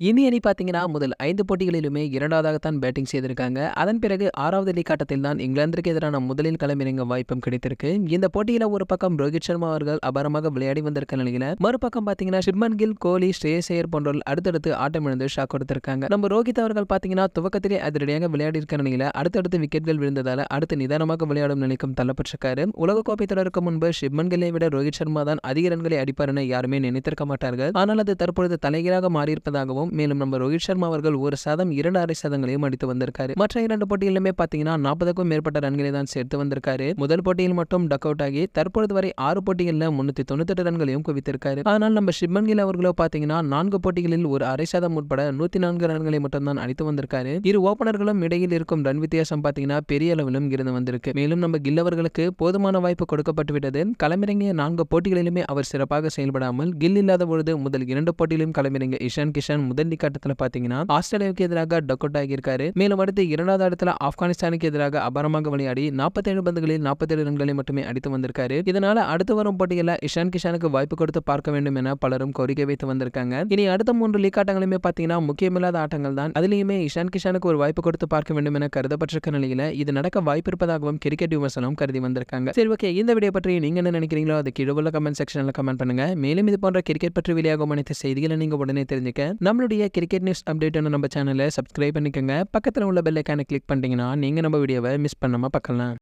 இந்திய அணி பாத்தீங்கன்னா முதல் ஐந்து போட்டிகளிலுமே இரண்டாவதாகத்தான் பேட்டிங் செய்திருக்காங்க அதன் பிறகு ஆறாவது லீக் ஆட்டத்தில் தான் இங்கிலாந்திற்கு எதிரான முதலில் களமிறங்க வாய்ப்பும் கிடைத்திருக்கு இந்த போட்டியில ஒரு பக்கம் ரோஹித் சர்மா அவர்கள் அபாரமாக விளையாடி வந்திருக்க நிலையில மறுபக்கம் பாத்தீங்கன்னா சுப்மன் கில் கோலி ஸ்ரேயஸ் ஐயர் போன்றோர் அடுத்தடுத்து ஆட்டம் இழந்து ஷாக் கொடுத்திருக்காங்க நம்ம ரோஹித் அவர்கள் பாத்தீங்கன்னா துவக்கத்திலே அதிரடியாக விளையாடி இருக்க நிலையில அடுத்தடுத்து விக்கெட்கள் விழுந்ததால அடுத்து நிதானமாக விளையாடும் நிலைக்கும் தள்ளப்பட்டிருக்காரு உலகக்கோப்பை தொடருக்கு முன்பு சுப்மன் கில்லை விட ரோஹித் சர்மா தான் அதிக ரன்களை அடிப்பார் என யாருமே நினைத்திருக்க மாட்டார்கள் ஆனால் அது தற்பொழுது தலைகீழாக மாறியிருப்பதாகவும் மேலும் நம்ம ரோஹித் சர்மா அவர்கள் ஒரு சதம் இரண்டு அரை சதங்களையும் அடித்து வந்திருக்காரு மற்ற இரண்டு போட்டிகளிலுமே பாத்தீங்கன்னா நாற்பதுக்கும் மேற்பட்ட ரன்களை தான் சேர்த்து வந்திருக்காரு முதல் போட்டியில் மட்டும் டக் அவுட் ஆகி தற்பொழுது வரை ஆறு போட்டிகளில் முன்னூத்தி தொண்ணூத்தெட்டு ரன்களையும் குவித்திருக்காரு ஆனால் நம்ம சிப்மன் கில் அவர்களோ பாத்தீங்கன்னா நான்கு போட்டிகளில் ஒரு அரை சதம் உட்பட நூத்தி நான்கு ரன்களை மட்டும் தான் அடித்து வந்திருக்காரு இரு ஓபனர்களும் இடையில் இருக்கும் ரன் வித்தியாசம் பாத்தீங்கன்னா பெரிய அளவிலும் இருந்து வந்திருக்கு மேலும் நம்ம கில் அவர்களுக்கு போதுமான வாய்ப்பு கொடுக்கப்பட்டு விட்டது களமிறங்கிய நான்கு போட்டிகளிலுமே அவர் சிறப்பாக செயல்படாமல் கில் இல்லாத பொழுது முதல் இரண்டு போட்டியிலும் களமிறங்கிய இஷான் கிஷான் முதல் லீக் ஆட்டத்தில் பாத்தீங்கன்னா ஆஸ்திரேலியாவுக்கு எதிராக டக் அவுட் ஆகியிருக்காரு மேலும் அடுத்து இரண்டாவது இடத்துல ஆப்கானிஸ்தானுக்கு எதிராக அபாரமாக விளையாடி நாற்பத்தேழு பந்துகளில் நாற்பத்தேழு ரன்களை மட்டுமே அடித்து வந்திருக்காரு இதனால அடுத்து வரும் போட்டியில் இஷான் கிஷானுக்கு வாய்ப்பு கொடுத்து பார்க்க வேண்டும் என பலரும் கோரிக்கை வைத்து வந்திருக்காங்க இனி அடுத்த மூன்று லீக் ஆட்டங்களுமே பாத்தீங்கன்னா முக்கியமில்லாத ஆட்டங்கள் தான் அதுலயுமே இஷான் கிஷானுக்கு ஒரு வாய்ப்பு கொடுத்து பார்க்க வேண்டும் என கருதப்பட்டிருக்க நிலையில இது நடக்க வாய்ப்பு இருப்பதாகவும் கிரிக்கெட் விமர்சனம் கருதி வந்திருக்காங்க சரி ஓகே இந்த வீடியோ பற்றி நீங்க என்ன நினைக்கிறீங்களோ அது கீழே உள்ள கமெண்ட் செக்ஷன்ல கமெண்ட் பண்ணுங்க மேலும் இது போன்ற கிரிக்கெட் பற்றி வெளியாகும் அனைத்து செய்திகளை நீங்க உடனே தெரிஞ்சுக்க நம்மளுடைய கிரிக்கெட் நியூஸ் அப்டேட் நம்ம சேனலை சப்ஸ்கிரைப் பண்ணிக்கோங்க பக்கத்தில் உள்ள பெல் ஐக்கானை கிளிக் பண்ணிட்டீங்கன்னா நீங்க நம்ம வீடியோவை மிஸ் பண்ணாம பார்க்கலாம்